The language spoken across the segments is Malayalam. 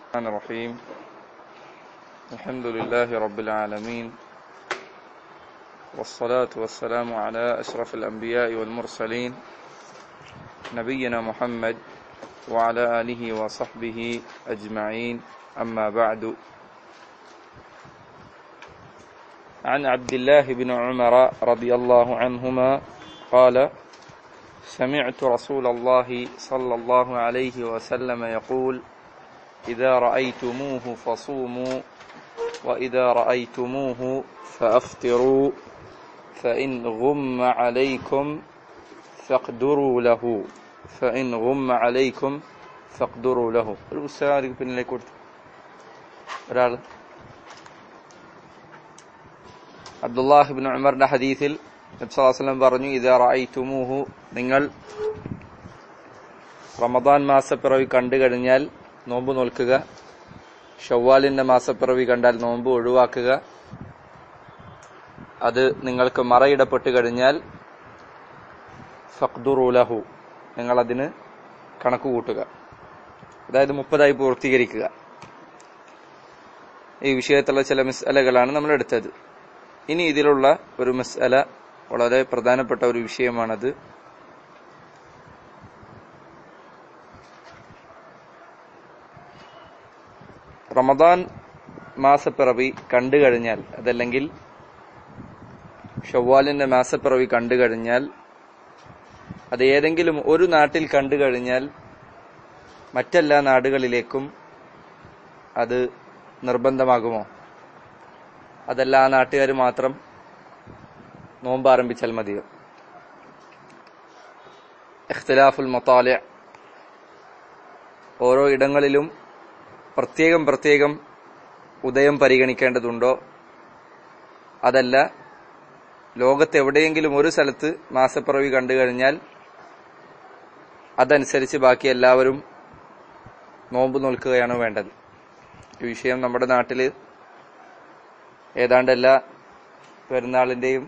الرحمن الرحيم الحمد لله رب العالمين والصلاة والسلام على أشرف الأنبياء والمرسلين نبينا محمد وعلى آله وصحبه أجمعين أما بعد عن عبد الله بن عمر رضي الله عنهما قال سمعت رسول الله صلى الله عليه وسلم يقول إذا رأيتموه فصوموا وإذا رأيتموه فأفطروا فإن غم عليكم فاقدروا له فإن غم عليكم فاقدروا له ഒരു പുസ്തകം ആർക്ക് പിന്നിലേക്ക് കൊടുത്തു ഒരാൾ അബ്ദുല്ലാഹിബിൻ ഉമറിന്റെ ഹദീസിൽ നബ്സാസ്ലം പറഞ്ഞു ഇതാ റഅയ്തുമൂഹു നിങ്ങൾ റമദാൻ മാസപ്പിറവി കണ്ടു കഴിഞ്ഞാൽ നോമ്പ് നോൽക്കുക ഷവ്വാലിന്റെ മാസപ്പിറവി കണ്ടാൽ നോമ്പ് ഒഴിവാക്കുക അത് നിങ്ങൾക്ക് മറയിടപ്പെട്ട് കഴിഞ്ഞാൽ ഫഖ്ദുറുലഹു നിങ്ങൾ അതിന് കണക്ക് കൂട്ടുക അതായത് മുപ്പതായി പൂർത്തീകരിക്കുക ഈ വിഷയത്തിലുള്ള ചില മിസ്അലകളാണ് നമ്മൾ എടുത്തത് ഇനി ഇതിലുള്ള ഒരു മസ്അല വളരെ പ്രധാനപ്പെട്ട ഒരു വിഷയമാണത് റമദാൻ മാസപ്പിറവി കണ്ടു കഴിഞ്ഞാൽ അതല്ലെങ്കിൽ ഷവ്വാലിന്റെ മാസപ്പിറവി കണ്ടു കഴിഞ്ഞാൽ അത് ഏതെങ്കിലും ഒരു നാട്ടിൽ കണ്ടു കഴിഞ്ഞാൽ മറ്റെല്ലാ നാടുകളിലേക്കും അത് നിർബന്ധമാകുമോ അതല്ല ആ നാട്ടുകാർ മാത്രം നോമ്പ് ആരംഭിച്ചാൽ മതിയോ ഇഖ്തിലാഫുൽ മത്താല ഓരോ ഇടങ്ങളിലും പ്രത്യേകം പ്രത്യേകം ഉദയം പരിഗണിക്കേണ്ടതുണ്ടോ അതല്ല ലോകത്ത് എവിടെയെങ്കിലും ഒരു സ്ഥലത്ത് മാസപ്പിറവി കണ്ടു കഴിഞ്ഞാൽ അതനുസരിച്ച് ബാക്കി എല്ലാവരും നോമ്പ് നോൽക്കുകയാണ് വേണ്ടത് ഈ വിഷയം നമ്മുടെ നാട്ടിൽ ഏതാണ്ട് എല്ലാ പെരുന്നാളിന്റെയും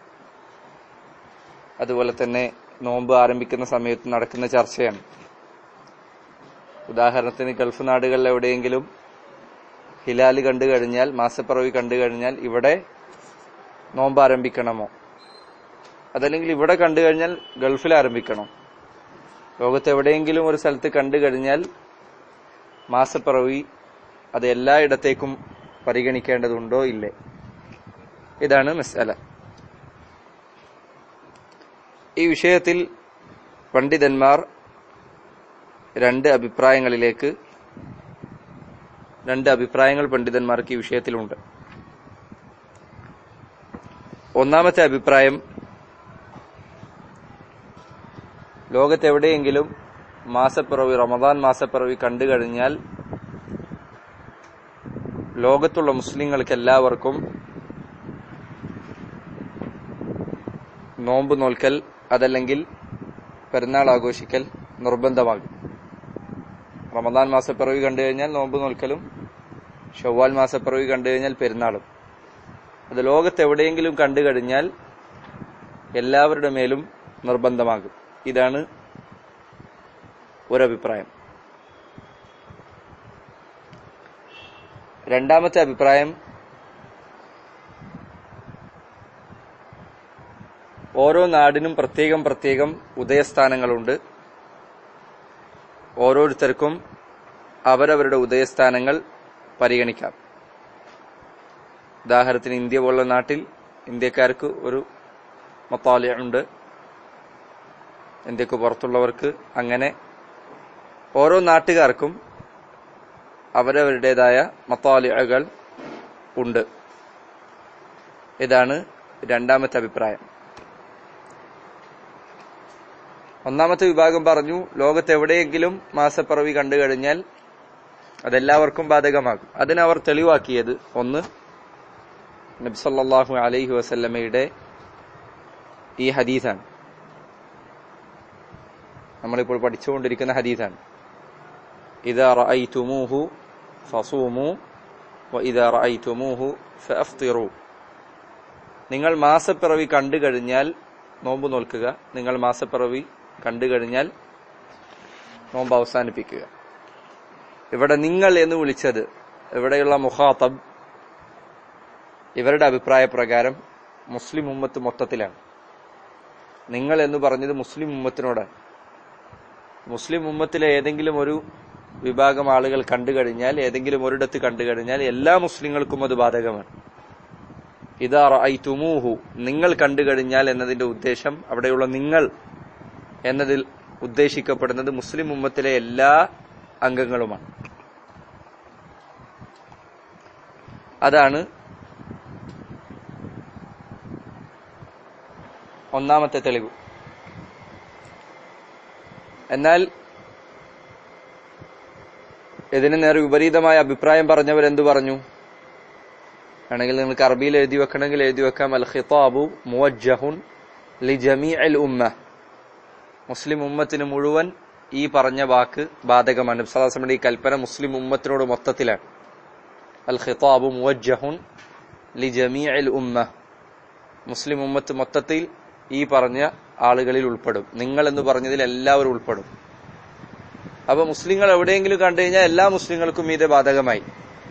അതുപോലെ തന്നെ നോമ്പ് ആരംഭിക്കുന്ന സമയത്ത് നടക്കുന്ന ചർച്ചയാണ് ഉദാഹരണത്തിന് ഗൾഫ് നാടുകളിൽ എവിടെയെങ്കിലും ഹിലാല് കണ്ടു കഴിഞ്ഞാൽ മാസപ്പിറവി കണ്ടു കഴിഞ്ഞാൽ ഇവിടെ നോമ്പ് ആരംഭിക്കണമോ അതല്ലെങ്കിൽ ഇവിടെ കണ്ടു കഴിഞ്ഞാൽ ഗൾഫിൽ ആരംഭിക്കണോ ലോകത്ത് എവിടെയെങ്കിലും ഒരു സ്ഥലത്ത് കണ്ടു കഴിഞ്ഞാൽ മാസപ്പിറവി അത് എല്ലായിടത്തേക്കും പരിഗണിക്കേണ്ടതുണ്ടോ ഇല്ലേ ഇതാണ് മസാല ഈ വിഷയത്തിൽ പണ്ഡിതന്മാർ രണ്ട് അഭിപ്രായങ്ങളിലേക്ക് രണ്ട് അഭിപ്രായങ്ങൾ പണ്ഡിതന്മാർക്ക് ഈ വിഷയത്തിലുണ്ട് ഒന്നാമത്തെ അഭിപ്രായം ലോകത്തെവിടെയെങ്കിലും മാസപ്പിറവി റമദാൻ മാസപ്പിറവി കണ്ടു കഴിഞ്ഞാൽ ലോകത്തുള്ള മുസ്ലിങ്ങൾക്ക് എല്ലാവർക്കും നോമ്പ് നോൽക്കൽ അതല്ലെങ്കിൽ പെരുന്നാൾ ആഘോഷിക്കൽ നിർബന്ധമാകും റമദാൻ മാസപ്പിറവി കണ്ടു കഴിഞ്ഞാൽ നോമ്പ് നോൽക്കലും ഷവ്വാൽ മാസപ്പിറവി കണ്ടു കഴിഞ്ഞാൽ പെരുന്നാളും അത് ലോകത്ത് എവിടെയെങ്കിലും കണ്ടു കഴിഞ്ഞാൽ എല്ലാവരുടെ മേലും നിർബന്ധമാകും ഇതാണ് ഒരഭിപ്രായം രണ്ടാമത്തെ അഭിപ്രായം ഓരോ നാടിനും പ്രത്യേകം പ്രത്യേകം ഉദയസ്ഥാനങ്ങളുണ്ട് ഓരോരുത്തർക്കും അവരവരുടെ ഉദയസ്ഥാനങ്ങൾ പരിഗണിക്കാം ഉദാഹരണത്തിന് ഇന്ത്യ പോലുള്ള നാട്ടിൽ ഇന്ത്യക്കാർക്ക് ഒരു മത്താലയ ഉണ്ട് ഇന്ത്യക്ക് പുറത്തുള്ളവർക്ക് അങ്ങനെ ഓരോ നാട്ടുകാർക്കും അവരവരുടേതായ മത്താലിയകൾ ഉണ്ട് ഇതാണ് രണ്ടാമത്തെ അഭിപ്രായം ഒന്നാമത്തെ വിഭാഗം പറഞ്ഞു ലോകത്ത് എവിടെയെങ്കിലും മാസപ്പിറവി കണ്ടു കഴിഞ്ഞാൽ അതെല്ലാവർക്കും ബാധകമാകും അതിനവർ തെളിവാക്കിയത് ഒന്ന് നബ്സല്ലാഹു അലൈഹി വസല്ലമയുടെ ഈ ഹദീസാണ് നമ്മളിപ്പോൾ പഠിച്ചുകൊണ്ടിരിക്കുന്ന ഹദീസാണ് ഇതാ റഅയ്തുമൂഹു ഫസൂമു വഇദാ റഅയ്തുമൂഹു ഫഅഫ്തിറു നിങ്ങൾ മാസപ്പിറവി കണ്ടു കഴിഞ്ഞാൽ നോമ്പ് നോൽക്കുക നിങ്ങൾ മാസപ്പിറവി കണ്ടു കഴിഞ്ഞാൽ നോമ്പ് അവസാനിപ്പിക്കുക ഇവിടെ നിങ്ങൾ എന്ന് വിളിച്ചത് ഇവിടെയുള്ള മുഖാത്തബ് ഇവരുടെ അഭിപ്രായ പ്രകാരം മുസ്ലിം ഉമ്മത്ത് മൊത്തത്തിലാണ് നിങ്ങൾ എന്ന് പറഞ്ഞത് മുസ്ലിം ഉമ്മത്തിനോടാണ് മുസ്ലിം ഉമ്മത്തിലെ ഏതെങ്കിലും ഒരു വിഭാഗം ആളുകൾ കണ്ടു കഴിഞ്ഞാൽ ഏതെങ്കിലും ഒരിടത്ത് കണ്ടു കഴിഞ്ഞാൽ എല്ലാ മുസ്ലിങ്ങൾക്കും അത് ബാധകമാണ് ഇതാ തുമൂഹു നിങ്ങൾ കണ്ടു കഴിഞ്ഞാൽ എന്നതിന്റെ ഉദ്ദേശം അവിടെയുള്ള നിങ്ങൾ എന്നതിൽ ഉദ്ദേശിക്കപ്പെടുന്നത് മുസ്ലിം ഉമ്മത്തിലെ എല്ലാ അംഗങ്ങളുമാണ് അതാണ് ഒന്നാമത്തെ തെളിവ് എന്നാൽ ഇതിന് നേരെ വിപരീതമായ അഭിപ്രായം പറഞ്ഞവർ എന്തു പറഞ്ഞു ആണെങ്കിൽ നിങ്ങൾക്ക് അറബിയിൽ എഴുതി വെക്കണമെങ്കിൽ എഴുതി വെക്കാം അൽ ഖിതാബു മുവജ്ജഹുൻ ലി ജമീ അൽ ഉമ്മ മുസ്ലിം ഉമ്മത്തിന് മുഴുവൻ ഈ പറഞ്ഞ വാക്ക് ബാധകമാണ് സദാസമിന്റെ ഈ കൽപ്പന മുസ്ലിം ഉമ്മത്തിനോട് മൊത്തത്തിലാണ് അൽ ഖിതാബു മുവജ്ജഹുൻ ലി ജമീ അൽ ഉമ്മ മുസ്ലിം ഉമ്മത്ത് മൊത്തത്തിൽ ഈ പറഞ്ഞ ആളുകളിൽ ഉൾപ്പെടും നിങ്ങൾ എന്ന് പറഞ്ഞതിൽ എല്ലാവരും ഉൾപ്പെടും അപ്പൊ മുസ്ലിങ്ങൾ എവിടെയെങ്കിലും കണ്ടു കഴിഞ്ഞാൽ എല്ലാ മുസ്ലിങ്ങൾക്കും ഇത് ബാധകമായി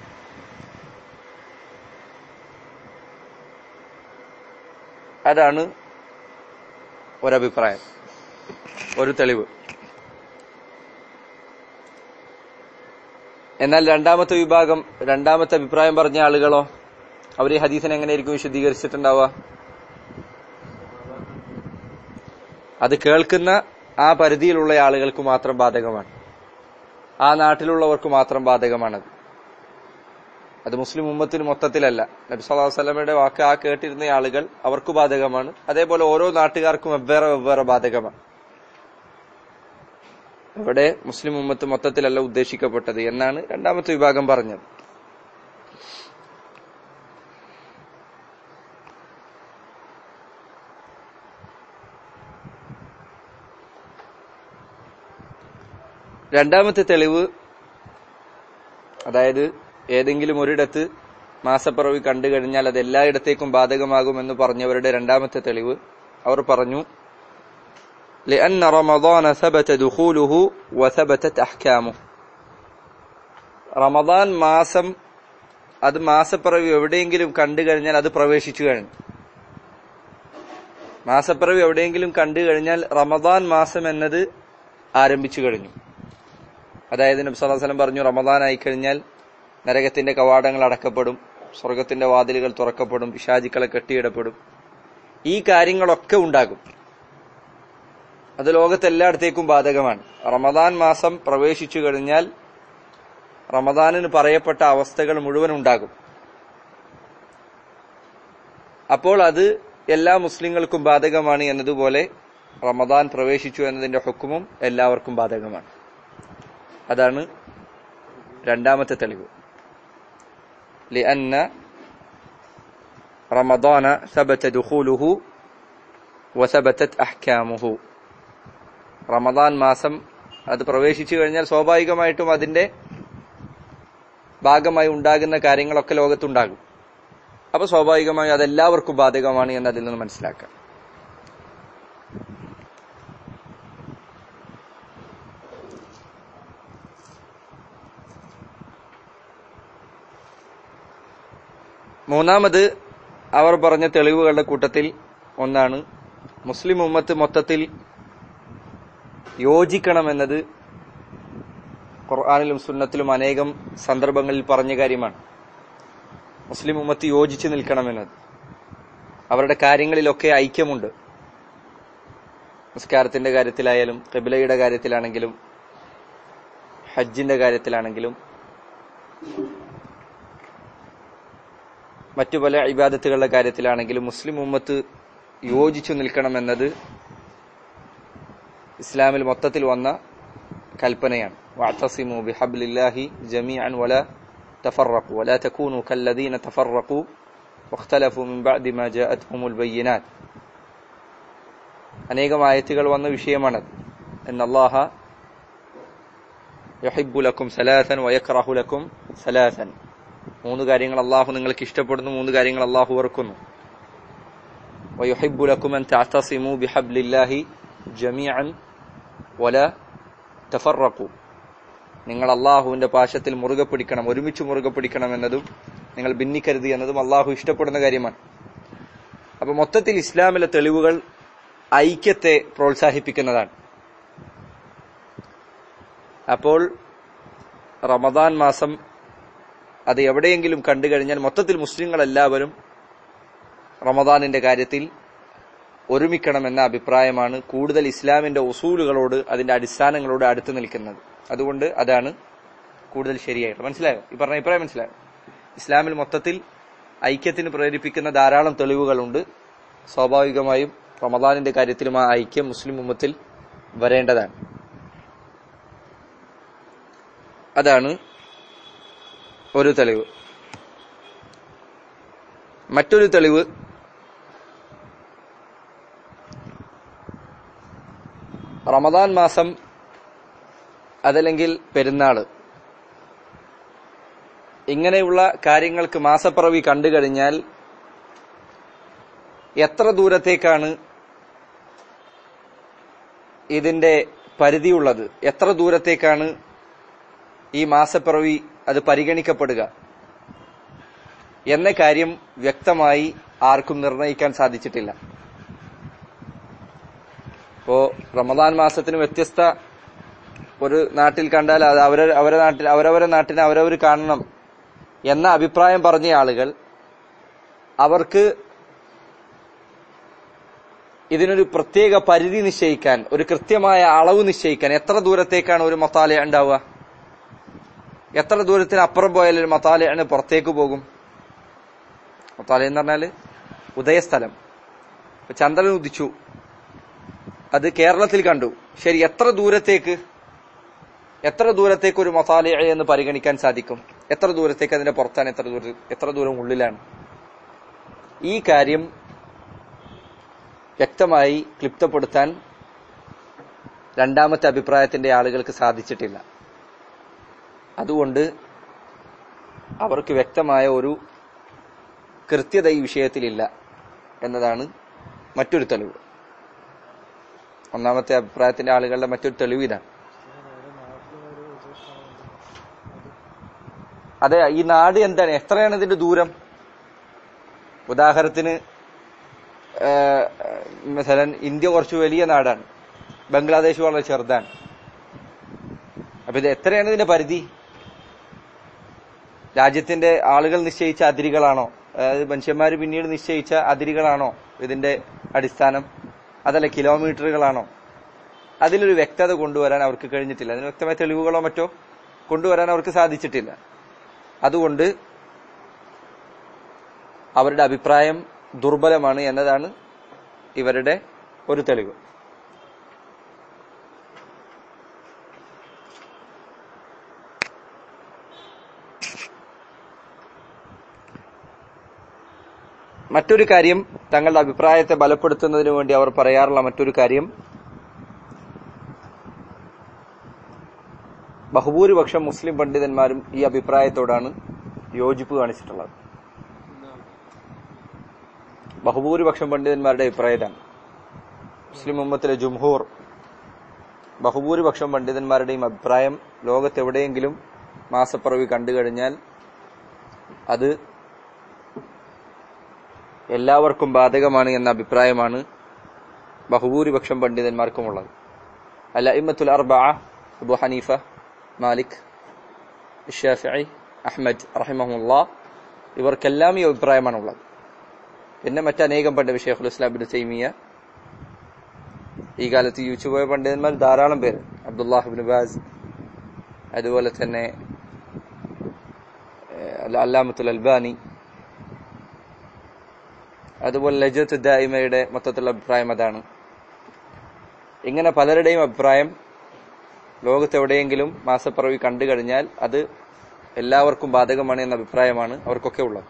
അതാണ് ഒരഭിപ്രായം ഒരു തെളിവ് എന്നാൽ രണ്ടാമത്തെ വിഭാഗം രണ്ടാമത്തെ അഭിപ്രായം പറഞ്ഞ ആളുകളോ അവർ ഈ ഹദീസിനെ എങ്ങനെയായിരിക്കും വിശദീകരിച്ചിട്ടുണ്ടാവുക അത് കേൾക്കുന്ന ആ പരിധിയിലുള്ള ആളുകൾക്ക് മാത്രം ബാധകമാണ് ആ നാട്ടിലുള്ളവർക്ക് മാത്രം ബാധകമാണത് അത് മുസ്ലിം ഉമ്മത്തിന് മൊത്തത്തിലല്ല നബി സല്ലല്ലാഹു അലൈഹി വസല്ലമയുടെ വാക്ക് ആ കേട്ടിരുന്ന ആളുകൾ അവർക്ക് ബാധകമാണ് അതേപോലെ ഓരോ നാട്ടുകാർക്കും വെവ്വേറെ വെവ്വേറെ ബാധകമാണ് ഇവിടെ മുസ്ലിം ഉമ്മത്ത് മൊത്തത്തിലല്ല ഉദ്ദേശിക്കപ്പെട്ടത് എന്നാണ് രണ്ടാമത്തെ വിഭാഗം പറഞ്ഞത് രണ്ടാമത്തെ തെളിവ് അതായത് ഏതെങ്കിലും ഒരിടത്ത് മാസപ്പിറവി കണ്ടു കഴിഞ്ഞാൽ അത് എല്ലായിടത്തേക്കും ബാധകമാകുമെന്ന് പറഞ്ഞവരുടെ രണ്ടാമത്തെ തെളിവ് അവർ പറഞ്ഞു لأن رمضان ثبت دخوله وثبتت أحكامه റമദാൻ മാസം അത് മാസപ്പിറവി എവിടെയെങ്കിലും കണ്ടു കഴിഞ്ഞാൽ അത് പ്രവേശിച്ചു കഴിഞ്ഞു മാസപ്പിറവി എവിടെയെങ്കിലും കണ്ടു കഴിഞ്ഞാൽ റമദാൻ മാസം എന്നത് ആരംഭിച്ചു കഴിഞ്ഞു അതായത് നബി സല്ലല്ലാഹു അലൈഹി വസല്ലം പറഞ്ഞു റമദാൻ ആയി കഴിഞ്ഞാൽ നരകത്തിന്റെ കവാടങ്ങൾ അടക്കപ്പെടും സ്വർഗത്തിന്റെ വാതിലുകൾ തുറക്കപ്പെടും പിശാചിക്കളെ കെട്ടിയിടപ്പെടും ഈ കാര്യങ്ങളൊക്കെ ഉണ്ടാകും അത് ലോകത്തെല്ലായിടത്തേക്കും ബാധകമാണ് റമദാൻ മാസം പ്രവേശിച്ചു കഴിഞ്ഞാൽ റമദാനിന് പറയപ്പെട്ട അവസ്ഥകൾ മുഴുവൻ ഉണ്ടാകും അപ്പോൾ അത് എല്ലാ മുസ്ലിങ്ങൾക്കും ബാധകമാണ് എന്നതുപോലെ റമദാൻ പ്രവേശിച്ചു എന്നതിന്റെ ഹുക്കുമും എല്ലാവർക്കും ബാധകമാണ് അതാണ് രണ്ടാമത്തെ തെളിവ് لأن رمضان ثبت دخوله وثبتت أحكامه റമദാൻ മാസം അത് പ്രവേശിച്ചു കഴിഞ്ഞാൽ സ്വാഭാവികമായിട്ടും അതിന്റെ ഭാഗമായി ഉണ്ടാകുന്ന കാര്യങ്ങളൊക്കെ ലോകത്തുണ്ടാകും അപ്പൊ സ്വാഭാവികമായും അതെല്ലാവർക്കും ബാധകമാണ് എന്ന് അതിൽ നിന്ന് മനസ്സിലാക്കാം മൂന്നാമത് അവർ പറഞ്ഞ തെളിവുകളുടെ കൂട്ടത്തിൽ ഒന്നാണ് മുസ്ലിം ഉമ്മത്ത് മൊത്തത്തിൽ യോജിക്കണമെന്നത് ഖുർആാനിലും സുന്നത്തിലും അനേകം സന്ദർഭങ്ങളിൽ പറഞ്ഞ കാര്യമാണ് മുസ്ലിം ഉമ്മത്ത് യോജിച്ചു നിൽക്കണമെന്നത് അവരുടെ കാര്യങ്ങളിലൊക്കെ ഐക്യമുണ്ട് നിസ്കാരത്തിന്റെ കാര്യത്തിലായാലും കബിലയുടെ കാര്യത്തിലാണെങ്കിലും ഹജ്ജിന്റെ കാര്യത്തിലാണെങ്കിലും മറ്റു പല ഇബാദത്തുകളുടെ കാര്യത്തിലാണെങ്കിലും മുസ്ലിം ഉമ്മത്ത് യോജിച്ചു നിൽക്കണമെന്നത് ഇസ്ലാമിൽ മൊത്തത്തിൽ വന്ന കൽപ്പനയാണ് واعتصموا بحبل الله جميعا ولا تفرقوا ولا تكونوا كالذين تفرقوا واختلفوا من بعد ما جاءتهم البينات അനേകം ആയത്തുകൾ വന്ന വിഷയമാണത് എന്ന് അള്ളാഹ യഹിബു ലക്കും സലാസൻ വയക്റഹു ലക്കും സലാസൻ മൂന്ന് കാര്യങ്ങൾ അള്ളാഹു നിങ്ങൾക്ക് ഇഷ്ടപ്പെടുന്നു മൂന്ന് കാര്യങ്ങൾ അള്ളാഹു വെറുക്കുന്നു ويحب لكم أن تعتصموا بحبل الله جميعا ولا تفرقوا നിങ്ങൾ അള്ളാഹുവിന്റെ പാശത്തിൽ മുറുകെ പിടിക്കണം ഒരുമിച്ച് മുറുകെ പിടിക്കണം എന്നതും നിങ്ങൾ ഭിന്നിക്കരുത് എന്നതും അള്ളാഹു ഇഷ്ടപ്പെടുന്ന കാര്യമാണ് അപ്പൊ മൊത്തത്തിൽ ഇസ്ലാമിലെ തെളിവുകൾ ഐക്യത്തെ പ്രോത്സാഹിപ്പിക്കുന്നതാണ് അപ്പോൾ റമദാൻ മാസം അത് എവിടെയെങ്കിലും കണ്ടു കഴിഞ്ഞാൽ മൊത്തത്തിൽ മുസ്ലിങ്ങൾ എല്ലാവരും റമദാനിന്റെ കാര്യത്തിൽ ഒരുമിക്കണമെന്ന അഭിപ്രായമാണ് കൂടുതൽ ഇസ്ലാമിന്റെ ഉസൂലുകളോട് അതിന്റെ അടിസ്ഥാനങ്ങളോട് അടുത്ത് നിൽക്കുന്നത് അതുകൊണ്ട് അതാണ് കൂടുതൽ ശരിയായിട്ട് മനസ്സിലായോ ഈ പറഞ്ഞ അഭിപ്രായം മനസ്സിലായോ ഇസ്ലാമിൽ മൊത്തത്തിൽ ഐക്യത്തിന് പ്രേരിപ്പിക്കുന്ന ധാരാളം തെളിവുകളുണ്ട് സ്വാഭാവികമായും റമദാനിന്റെ കാര്യത്തിലും ആ ഐക്യം മുസ്ലിം ഉമ്മത്തിൽ വരേണ്ടതാണ് അതാണ് ഒരു തെളിവ് മറ്റൊരു തെളിവ് റമദാൻ മാസം അതല്ലെങ്കിൽ പെരുന്നാള് ഇങ്ങനെയുള്ള കാര്യങ്ങൾക്ക് മാസപ്പിറവി കണ്ടു കഴിഞ്ഞാൽ എത്ര ദൂരത്തേക്കാണ് ഇതിന്റെ പരിധിയുള്ളത് എത്ര ദൂരത്തേക്കാണ് ഈ മാസപ്പിറവി അത് പരിഗണിക്കപ്പെടുക എന്ന കാര്യം വ്യക്തമായി ആർക്കും നിർണയിക്കാൻ സാധിച്ചിട്ടില്ല ഇപ്പോ റമദാൻ മാസത്തിന് വ്യത്യസ്ത ഒരു നാട്ടിൽ കണ്ടാൽ അത് അവരെ അവരെ നാട്ടിൽ അവരവരെ നാട്ടിനെ അവരവർ കാണണം എന്ന അഭിപ്രായം പറഞ്ഞ ആളുകൾ അവർക്ക് ഇതിനൊരു പ്രത്യേക പരിധി നിശ്ചയിക്കാൻ ഒരു കൃത്യമായ അളവ് നിശ്ചയിക്കാൻ എത്ര ദൂരത്തേക്കാണ് ഒരു മത്താല ഉണ്ടാവുക എത്ര ദൂരത്തിന് അപ്പുറം പോയാൽ ഒരു മത്താലയാണ് പുറത്തേക്ക് പോകും മത്താല എന്ന് പറഞ്ഞാല് ഉദയസ്ഥലം ഇപ്പൊ ചന്ദ്രൻ ഉദിച്ചു അത് കേരളത്തിൽ കണ്ടു ശരി എത്ര ദൂരത്തേക്ക് എത്ര ദൂരത്തേക്ക് ഒരു മസാല എന്ന് പരിഗണിക്കാൻ സാധിക്കും എത്ര ദൂരത്തേക്ക് അതിന്റെ പുറത്താണ് എത്ര ദൂരം എത്ര ദൂരം ഉള്ളിലാണ് ഈ കാര്യം വ്യക്തമായി ക്ലിപ്തപ്പെടുത്താൻ രണ്ടാമത്തെ അഭിപ്രായത്തിന്റെ ആളുകൾക്ക് സാധിച്ചിട്ടില്ല അതുകൊണ്ട് അവർക്ക് വ്യക്തമായ ഒരു കൃത്യത ഈ വിഷയത്തിലില്ല എന്നതാണ് മറ്റൊരു തെളിവ് ഒന്നാമത്തെ അഭിപ്രായത്തിന്റെ ആളുകളുടെ മറ്റൊരു തെളിവ് ഇതാണ് അതെ ഈ നാട് എന്താണ് എത്രയാണ് ഇതിന്റെ ദൂരം ഉദാഹരണത്തിന് മിസലൻ ഇന്ത്യ കുറച്ച് വലിയ നാടാണ് ബംഗ്ലാദേശ് വളരെ ചെറുതാണ് അപ്പൊ ഇത് എത്രയാണ് ഇതിന്റെ പരിധി രാജ്യത്തിന്റെ ആളുകൾ നിശ്ചയിച്ച അതിരുകളാണോ അതായത് മനുഷ്യന്മാർ പിന്നീട് നിശ്ചയിച്ച അതിരുകളാണോ ഇതിന്റെ അടിസ്ഥാനം അതല്ല കിലോമീറ്ററുകളാണോ അതിലൊരു വ്യക്തത കൊണ്ടുവരാൻ അവർക്ക് കഴിഞ്ഞിട്ടില്ല അതിന് വ്യക്തമായ തെളിവുകളോ മറ്റോ കൊണ്ടുവരാൻ അവർക്ക് സാധിച്ചിട്ടില്ല അതുകൊണ്ട് അവരുടെ അഭിപ്രായം ദുർബലമാണ് എന്നതാണ് ഇവരുടെ ഒരു തെളിവ് മറ്റൊരു കാര്യം തങ്ങളുടെ അഭിപ്രായത്തെ ബലപ്പെടുത്തുന്നതിന് വേണ്ടി അവർ പറയാറുള്ള മറ്റൊരു കാര്യം ബഹുഭൂരിപക്ഷം മുസ്ലിം പണ്ഡിതന്മാരും ഈ അഭിപ്രായത്തോടാണ് യോജിപ്പ് കാണിച്ചിട്ടുള്ളത് ബഹുഭൂരിപക്ഷം പണ്ഡിതന്മാരുടെ അഭിപ്രായത്താണ് മുസ്ലിം ഉമ്മത്തിലെ ജുംഹൂർ ബഹുഭൂരിപക്ഷം പണ്ഡിതന്മാരുടെയും അഭിപ്രായം ലോകത്തെവിടെയെങ്കിലും മാസപ്പിറവി കണ്ടു കഴിഞ്ഞാൽ അത് എല്ലാവർക്കും ബാധകമാണ് എന്ന അഭിപ്രായമാണ് ബഹുഭൂരിപക്ഷം പണ്ഡിതന്മാർക്കുമുള്ളത് അല്ല ഇമ്മത്തുൽ അർബ Abu Hanifa Malik Shafi Ahmad റഹിമഹുല്ല ഇവർക്കെല്ലാം ഈ അഭിപ്രായമാണുള്ളത് പിന്നെ മറ്റനേകം പണ്ഡിത ഷെയ്ഖുൽ ഇസ്ലാം ബിൻ തൈമിയ ഈ കാലത്ത് ജീവിച്ചു പോയ പണ്ഡിതന്മാർ ധാരാളം പേര് അബ്ദുല്ലാഹിബിൻ ബാസ് അതുപോലെ തന്നെ അല്ലാമത്തുൽ അൽബാനി അതുപോലെ ലജത്ത് ദായിമയുടെ മൊത്തത്തിലുള്ള അഭിപ്രായം അതാണ് ഇങ്ങനെ പലരുടെയും അഭിപ്രായം ലോകത്തെവിടെയെങ്കിലും മാസപ്പിറവി കണ്ടു കഴിഞ്ഞാൽ അത് എല്ലാവർക്കും ബാധകമാണ് എന്ന അഭിപ്രായമാണ് അവർക്കൊക്കെ ഉള്ളത്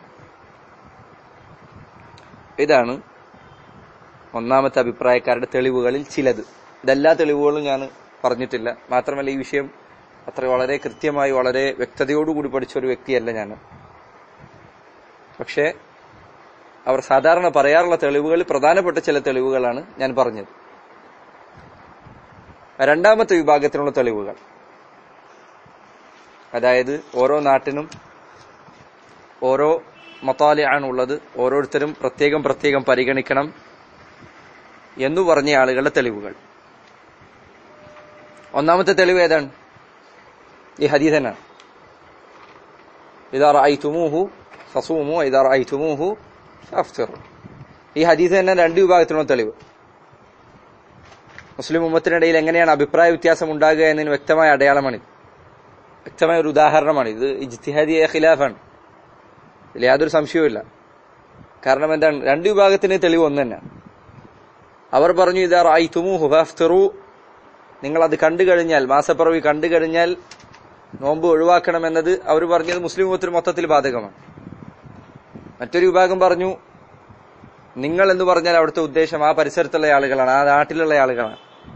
ഇതാണ് ഒന്നാമത്തെ അഭിപ്രായക്കാരുടെ തെളിവുകളിൽ ചിലത് ഇതെല്ലാ തെളിവുകളും ഞാൻ പറഞ്ഞിട്ടില്ല മാത്രമല്ല ഈ വിഷയം അത്ര വളരെ കൃത്യമായി വളരെ വ്യക്തതയോടുകൂടി പഠിച്ച ഒരു വ്യക്തിയല്ല ഞാൻ പക്ഷേ അവർ സാധാരണ പറയാറുള്ള തെളിവുകളിൽ പ്രധാനപ്പെട്ട ചില തെളിവുകളാണ് ഞാൻ പറഞ്ഞത് രണ്ടാമത്തെ വിഭാഗത്തിനുള്ള തെളിവുകൾ അതായത് ഓരോ നാട്ടിനും ഓരോ മത്താലി ആണുള്ളത് ഓരോരുത്തരും പ്രത്യേകം പ്രത്യേകം പരിഗണിക്കണം എന്നു പറഞ്ഞ ആളുകളുടെ തെളിവുകൾ ഒന്നാമത്തെ തെളിവ് ഏതാണ് ഈ ഹദീഥനാണ് ഇതാ റഅയ്തുമൂഹു ഫസൂമു ഇതാ റഅയ്തുമൂഹു ഫഅഫ്തിറു ഈ ഹദീസ് തന്നെ രണ്ട് വിഭാഗത്തിനുള്ള തെളിവ് മുസ്ലിം ഉമ്മത്തിനിടയിൽ എങ്ങനെയാണ് അഭിപ്രായ വ്യത്യാസം ഉണ്ടാകുക എന്നതിന് വ്യക്തമായ അടയാളമാണ് വ്യക്തമായ ഒരു ഉദാഹരണമാണ് ഇത് ഇജ്തിഹാദിയ ഖിലാഫാണ് ഇതിൽ യാതൊരു സംശയവുമില്ല കാരണം എന്താണ് രണ്ട് വിഭാഗത്തിന് തെളിവ് ഒന്ന് തന്നെ അവർ പറഞ്ഞു ഇതാ റഅയ്തുമൂഹു ഫഅഫ്തിറു നിങ്ങൾ അത് കണ്ടു കഴിഞ്ഞാൽ മാസപ്പിറവി കണ്ടു കഴിഞ്ഞാൽ നോമ്പ് ഒഴിവാക്കണമെന്നത് അവർ പറഞ്ഞത് മുസ്ലിം ഉമ്മത്തിന് മൊത്തത്തിൽ ബാധകമാണ് മറ്റൊരു വിഭാഗം പറഞ്ഞു നിങ്ങൾ എന്ന് പറഞ്ഞാൽ അവിടുത്തെ ഉദ്ദേശം ആ പരിസരത്തുള്ള ആളുകളാണ് ആ നാട്ടിലുള്ള ആളുകളാണ്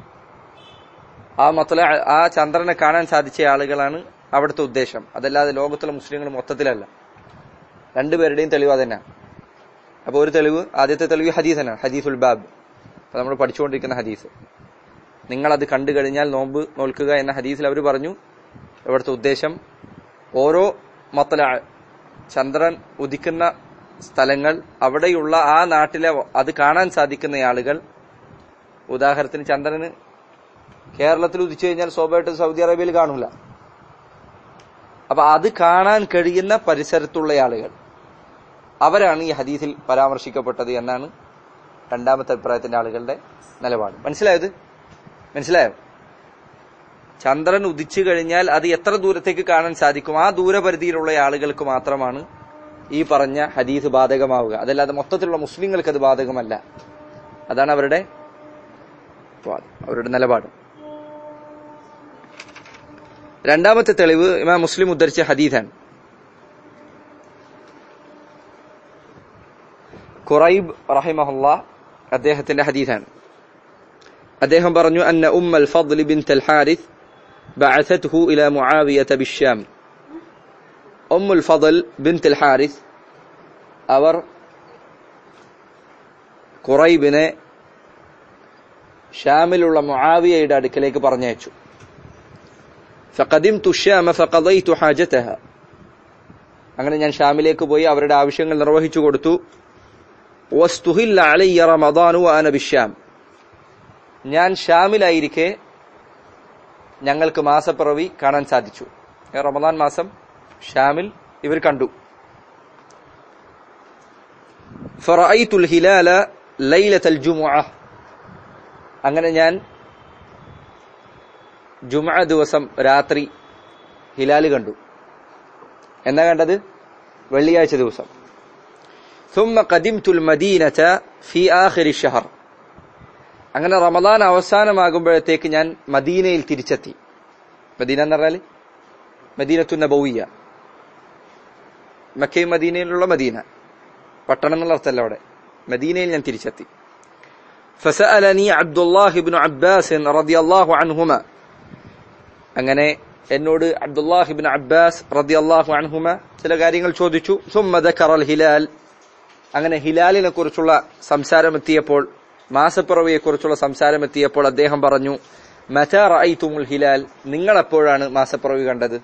ആ മൊത്തല ആ ചന്ദ്രനെ കാണാൻ സാധിച്ച ആളുകളാണ് അവിടുത്തെ ഉദ്ദേശം അതല്ലാതെ ലോകത്തുള്ള മുസ്ലിങ്ങൾ മൊത്തത്തിലല്ല രണ്ടുപേരുടെയും തെളിവ് അതന്നെ അപ്പൊ ഒരു തെളിവ് ആദ്യത്തെ തെളിവ് ഹദീസനാണ് ഹദീസുൽ ബാബ് അപ്പൊ നമ്മൾ പഠിച്ചുകൊണ്ടിരിക്കുന്ന ഹദീസ് നിങ്ങൾ അത് കണ്ടു കഴിഞ്ഞാൽ നോമ്പ് നോൽക്കുക എന്ന ഹദീസിൽ അവർ പറഞ്ഞു ഇവിടുത്തെ ഉദ്ദേശം ഓരോ മത്തല ചന്ദ്രൻ ഉദിക്കുന്ന സ്ഥലങ്ങൾ അവിടെയുള്ള ആ നാട്ടിലെ അത് കാണാൻ സാധിക്കുന്ന ആളുകൾ ഉദാഹരണത്തിന് ചന്ദ്രന് കേരളത്തിൽ ഉദിച്ചു കഴിഞ്ഞാൽ സ്വാഭാവികമായിട്ടും സൗദി അറേബ്യയിൽ കാണൂല അപ്പൊ അത് കാണാൻ കഴിയുന്ന പരിസരത്തുള്ള ആളുകൾ അവരാണ് ഈ ഹദീസിൽ പരാമർശിക്കപ്പെട്ടത് എന്നാണ് രണ്ടാമത്തെ അഭിപ്രായത്തിന്റെ ആളുകളുടെ നിലപാട് മനസ്സിലായത് മനസ്സിലായോ ചന്ദ്രൻ ഉദിച്ചു കഴിഞ്ഞാൽ അത് എത്ര ദൂരത്തേക്ക് കാണാൻ സാധിക്കും ആ ദൂരപരിധിയിലുള്ള ആളുകൾക്ക് മാത്രമാണ് ഈ പറഞ്ഞ ഹദീസ് ബാധകമാവുക അതല്ലാതെ മൊത്തത്തിലുള്ള മുസ്ലിങ്ങൾക്ക് അത് ബാധകമല്ല അതാണ് അവരുടെ വാദം, അവരുടെ നിലപാട് രണ്ടാമത്തെ തെളിവ് ഇമാം മുസ്ലിം ഉദ്ധരിച്ച ഹദീസാണ് ഖുറൈബ് റഹിമഹുല്ല അദ്ദേഹത്തിന്റെ ഹദീസാണ് അദ്ദേഹം പറഞ്ഞു അന്ന ഉമ്മൽ ഫضل ബിൻത് അൽ ഹാരിസ് بعثته إلى معاوية بالشام أم الفضل بنت الحارث അവർ ഖുറൈബിനെ ഷാമിലുള്ള മുആവിയയുടെ അടുക്കലേക്ക് പറഞ്ഞയച്ചു فقدمت الشام فقضيت حاجتها അങ്ങനെ ഞാൻ ഷാമിലേക്ക് പോയി അവരുടെ ആവശ്യങ്ങൾ നിർവഹിച്ചു കൊടുത്തു വസ്തുഹില്ല അലയ്യ റമദാനു വാന ബിശ്യാം ഞാൻ ഷാമിലായിരിക്കെ ഞങ്ങൾക്ക് മാസപ്പിറവി കാണാൻ സാധിച്ചു ഏ, റമദാൻ മാസം ഷാമിൽ ഇവർ കണ്ടു ഫറഅയ്തുൽ ഹിലാല ലൈലത്തൽ ജുമുഅ അങ്ങനെ ഞാൻ ജുമുഅ ദിവസം രാത്രി ഹിലാല് കണ്ടു എന്നാ കണ്ടത് വെള്ളിയാഴ്ച ദിവസം ثم قدمت المدينة في آخر الشهر അങ്ങനെ റമദാൻ അവസാനമാകുമ്പോഴത്തേക്ക് ഞാൻ മദീനയിൽ തിരിച്ചെത്തി മദീന എന്ന് പറഞ്ഞാൽ മദീനത്തു നബവിയ മക്കയും മദീനയിലുള്ള മദീന പട്ടണം എന്നുള്ള അർത്ഥമല്ല അവിടെ മദീനയിൽ ഞാൻ തിരിച്ചെത്തി فسألني عبد الله بن عباس رضي الله عنهما അങ്ങനെ എന്നോട് അബ്ദുല്ലാഹിബിൻ അബ്ബാസ് റദിയല്ലാഹു അൻഹുമ ചില കാര്യങ്ങൾ ചോദിച്ചു ثم ذكر الهلال അങ്ങനെ ഹിലാലിനെ കുറിച്ചുള്ള സംസാരം എത്തിയപ്പോൾ മാസപ്പിറവിയെ കുറിച്ചുള്ള സംസാരം എത്തിയപ്പോൾ അദ്ദേഹം പറഞ്ഞു മത റഅയ്തുമുൽ ഹിലാൽ നിങ്ങൾ എപ്പോഴാണ് മാസപ്പിറവി കണ്ടത്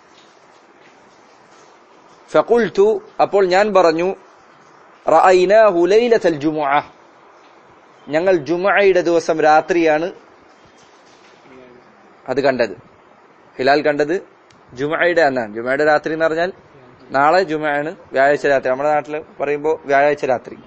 ഫഖുൽതു അപ്പോൾ ഞാൻ പറഞ്ഞു റഅയ്നാഹു ലൈലത്തൽ ജുമുഅ ഞങ്ങൾ ജുമുഅയുടെ ദിവസം രാത്രിയാണ് അത് കണ്ടത് ഹിലാൽ കണ്ടത് ജുമുഅയുടെ അന്നാണ് ജുമുഅയുടെ രാത്രി എന്ന് പറഞ്ഞാൽ നാളെ ജുമുഅയാണ് വ്യാഴാഴ്ച രാത്രി നമ്മുടെ നാട്ടിൽ പറയുമ്പോൾ വ്യാഴാഴ്ച രാത്രി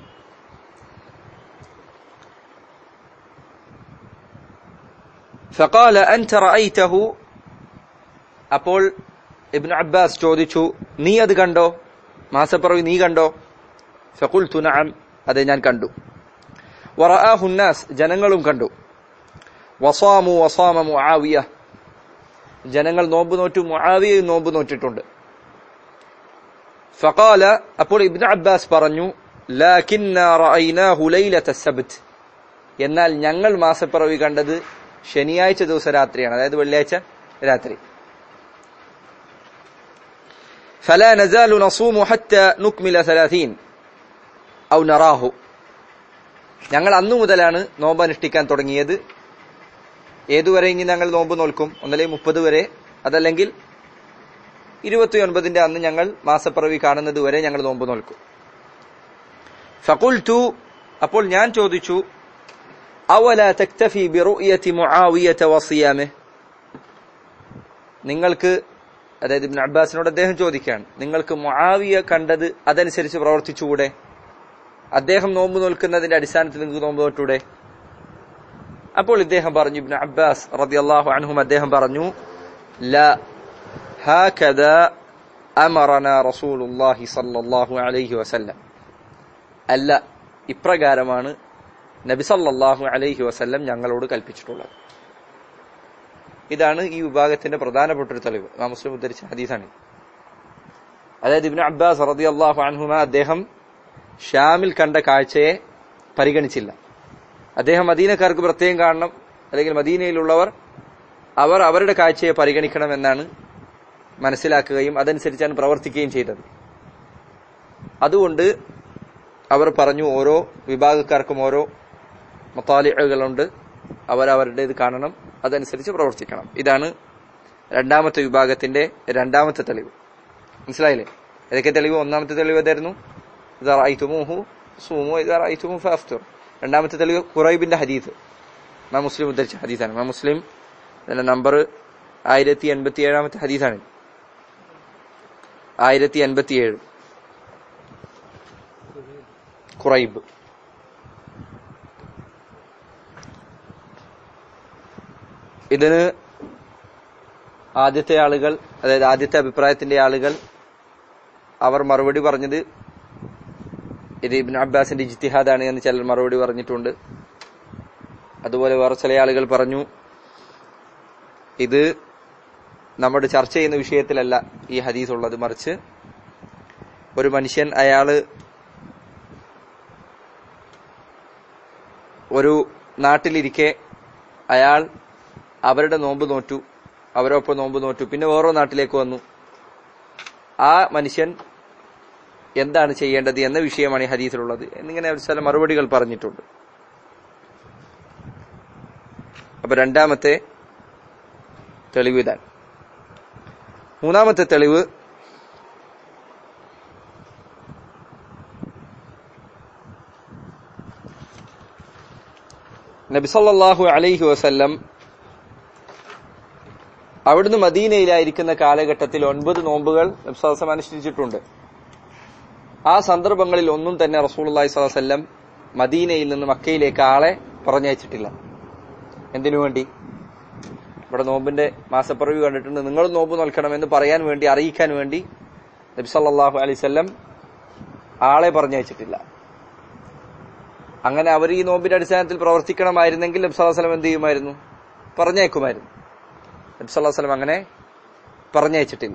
فقال أنت رأيته അപ്പോൾ ഇബ്നു അബ്ബാസ് ചോദിച്ചു നീ അത് കണ്ടോ മാസപ്പിറവി നീ കണ്ടോ ഫഖുൽതു നഅം അതെ ഞാൻ കണ്ടു വറആഹു الناس ജനങ്ങളും കണ്ടു വസാമു വസാമ മുആവിയ ജനങ്ങൾ നോമ്പ് നോറ്റു മുആവിയയും നോമ്പ് നോറ്റിട്ടുണ്ട് ഫഖാല അപ്പോൾ ഇബ്നു അബ്ബാസ് പറഞ്ഞു ലാകിന്ന റഅയ്നാഹു ലൈലത സബ്ത് എന്നാൽ ഞങ്ങൾ മാസപ്പിറവി കണ്ടത് ശനിയാഴ്ച ദിവസം രാത്രിയാണ് അതായത് വെള്ളിയാഴ്ച രാത്രി فلا نزال نصوم حتى نكمل ثلاثين أو نراه ഞങ്ങൾ അന്നു മുതലാണ് നോമ്പ് അനുഷ്ഠിക്കാൻ തുടങ്ങിയത് ഏതുവരെ ഇനി ഞങ്ങൾ നോമ്പ് നോൽക്കും ഒന്നല്ലേ മുപ്പത് വരെ അതല്ലെങ്കിൽ ഇരുപത്തിയൊൻപതിന്റെ അന്ന് ഞങ്ങൾ മാസപ്പിറവി കാണുന്നത് വരെ ഞങ്ങൾ നോമ്പ് നോൽക്കും ഫഖുൽതു അപ്പോൾ ഞാൻ ചോദിച്ചു അവല തക്തഫി ബിറുയതി മുആവിയത വസിയാമിഹ് നിങ്ങൾക്ക് അതായത് ഇബ്നു അബ്ബാസിനോട് അദ്ദേഹം ചോദിക്കുകയാണ് നിങ്ങൾക്ക് മുആവിയ കണ്ടത് അതനുസരിച്ച് പ്രവർത്തിച്ചുകൂടെ അദ്ദേഹം നോമ്പ് നോൽക്കുന്നതിന്റെ അടിസ്ഥാനത്തിൽ നിങ്ങൾക്ക് നോമ്പ് നോറ്റൂടെ അപ്പോൾ ഇദ്ദേഹം പറഞ്ഞു ഇബ്നു അബ്ബാസ് റളിയല്ലാഹു അൻഹും അദ്ദേഹം പറഞ്ഞു ല ഹാകദ അമറന റസൂലുള്ളാഹി സ്വല്ലല്ലാഹു അലൈഹി വസല്ലം അല്ല ഇപ്രകാരമാണ് നബി സല്ലല്ലാഹു അലൈഹി വസല്ലം ഞങ്ങളോട് കൽപ്പിച്ചിട്ടുള്ളത് ഇതാണ് ഈ വിഭാഗത്തിന്റെ പ്രധാനപ്പെട്ട ഒരു തെളിവ് നാം മുസ്ലിം ഉദ്ധരിച്ച ഹദീസാണ് അതായത് ഇബ്നു അബ്ബാസ് റളിയല്ലാഹു അൻഹുമ അദ്ദേഹം ഷാമിൽ കണ്ട കാഴ്ചയെ പരിഗണിച്ചില്ല അദ്ദേഹം മദീനക്കാർക്ക് പ്രത്യേകം കാണണം അല്ലെങ്കിൽ മദീനയിലുള്ളവർ അവർ അവരുടെ കാഴ്ചയെ പരിഗണിക്കണം എന്നാണ് മനസ്സിലാക്കുകയും അതനുസരിച്ചാണ് പ്രവർത്തിക്കുകയും ചെയ്തത് അതുകൊണ്ട് അവർ പറഞ്ഞു ഓരോ വിഭാഗക്കാർക്കും ഓരോ മത്താലികളുണ്ട് അവരവരുടേത് കാണണം അതനുസരിച്ച് പ്രവർത്തിക്കണം ഇതാണ് രണ്ടാമത്തെ വിഭാഗത്തിന്റെ രണ്ടാമത്തെ തെളിവ് മനസ്സിലായില്ലേ ഏതൊക്കെ തെളിവ് ഒന്നാമത്തെ തെളിവ് ഏതായിരുന്നു ഇതാറായിത്തുമൂഹു സൂമു ഇതാറായിത്തുമു ഫാഫ്തുർ രണ്ടാമത്തെ തെളിവ് ഖുറൈബിന്റെ ഹദീസ് മാ മുസ്ലിം ഉദ്ധരിച്ച ഹദീസാണ് മാ മുസ്ലിം അതിന്റെ നമ്പർ ആയിരത്തി എൺപത്തി ഏഴാമത്തെ ഹദീസാണ് ആയിരത്തി എൺപത്തി ഏഴ് ഖുറൈബ് ഇതിന് ആദ്യത്തെ ആളുകൾ അതായത് ആദ്യത്തെ അഭിപ്രായത്തിന്റെ ആളുകൾ അവർ മറുപടി പറഞ്ഞത് ഇത് ഇബിൻ അബ്ബാസിന്റെ ഇജ്തിഹാദാണ് എന്ന് ചിലർ മറുപടി പറഞ്ഞിട്ടുണ്ട് അതുപോലെ വേറെ ചില ആളുകൾ പറഞ്ഞു ഇത് നമ്മുടെ ചർച്ച ചെയ്യുന്ന വിഷയത്തിലല്ല ഈ ഹദീസ് ഉള്ളത് മറിച്ച് ഒരു മനുഷ്യൻ അയാള് ഒരു നാട്ടിലിരിക്കെ അയാൾ അവരുടെ നോമ്പ് നോറ്റു അവരൊപ്പം നോമ്പ് നോറ്റു പിന്നെ വേറോ നാട്ടിലേക്ക് വന്നു ആ മനുഷ്യൻ എന്താണ് ചെയ്യേണ്ടത് എന്ന വിഷയമാണ് ഈ ഹദീസിലുള്ളത് എന്നിങ്ങനെ ഒരു ചില മറുപടികൾ പറഞ്ഞിട്ടുണ്ട് അപ്പൊ രണ്ടാമത്തെ തെളിവ് ഇതാണ് മൂന്നാമത്തെ തെളിവ് നബിസല്ലാഹു അലൈഹി വസല്ലം അവിടുന്ന് മദീനയിലായിരിക്കുന്ന കാലഘട്ടത്തിൽ ഒൻപത് നോമ്പുകൾ നബ്സാസം അനുഷ്ഠിച്ചിട്ടുണ്ട് ആ സന്ദർഭങ്ങളിൽ ഒന്നും തന്നെ റസൂൽ അള്ളഹി സ്വലം മദീനയിൽ നിന്ന് മക്കയിലേക്ക് ആളെ പറഞ്ഞയച്ചിട്ടില്ല എന്തിനു വേണ്ടി ഇവിടെ നോമ്പിന്റെ മാസപ്പിറവി കണ്ടിട്ടുണ്ട് നിങ്ങൾ നോമ്പ് നോൽക്കണമെന്ന് പറയാൻ വേണ്ടി അറിയിക്കാൻ വേണ്ടി നബി സല്ലാഹു അലൈവല്ലം ആളെ പറഞ്ഞയച്ചിട്ടില്ല അങ്ങനെ അവർ ഈ നോമ്പിന്റെ അടിസ്ഥാനത്തിൽ പ്രവർത്തിക്കണമായിരുന്നെങ്കിൽ നബി സല്ലാഹു വസ്ലം എന്ത് ചെയ്യുമായിരുന്നു പറഞ്ഞയക്കുമായിരുന്നു നബി സല്ലാഹു വസ്ലം അങ്ങനെ പറഞ്ഞയച്ചിട്ടില്ല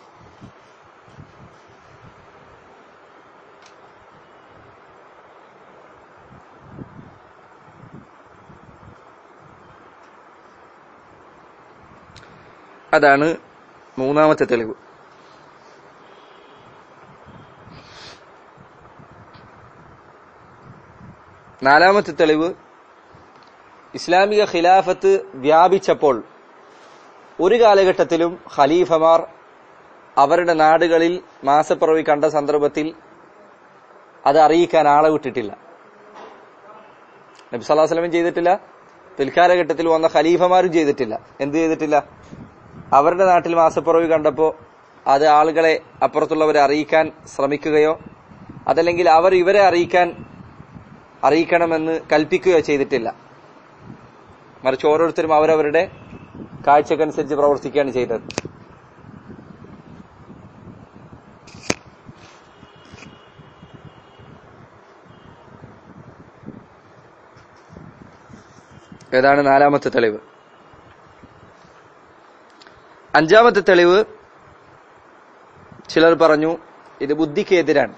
അതാണ് മൂന്നാമത്തെ തെളിവ് നാലാമത്തെ തെളിവ് ഇസ്ലാമിക ഖിലാഫത്ത് വ്യാപിച്ചപ്പോൾ ഒരു കാലഘട്ടത്തിലും ഖലീഫമാർ അവരുടെ നാടുകളിൽ മാസപ്പിറവി കണ്ട സന്ദർഭത്തിൽ അത് അറിയിക്കാൻ ആളെ വിട്ടിട്ടില്ല നബി സല്ലാഹു വസ്ലമും ചെയ്തിട്ടില്ല പിൽക്കാലഘട്ടത്തിൽ വന്ന ഖലീഫമാരും ചെയ്തിട്ടില്ല എന്ത് ചെയ്തിട്ടില്ല അവരുടെ നാട്ടിൽ മാസപ്പിറവി കണ്ടപ്പോ അത് ആളുകളെ അപ്പുറത്തുള്ളവരെ അറിയിക്കാൻ ശ്രമിക്കുകയോ അതല്ലെങ്കിൽ അവർ ഇവരെ അറിയിക്കാൻ അറിയിക്കണമെന്ന് കൽപ്പിക്കുകയോ ചെയ്തിട്ടില്ല മറിച്ച് ഓരോരുത്തരും അവരവരുടെ കാഴ്ചക്കനുസരിച്ച് പ്രവർത്തിക്കുകയാണ് ചെയ്തത് ഏതാണ് നാലാമത്തെ തെളിവ് അഞ്ചാമത്തെ തെളിവ് ചിലർ പറഞ്ഞു ഇത് ബുദ്ധിക്ക് എതിരാണ്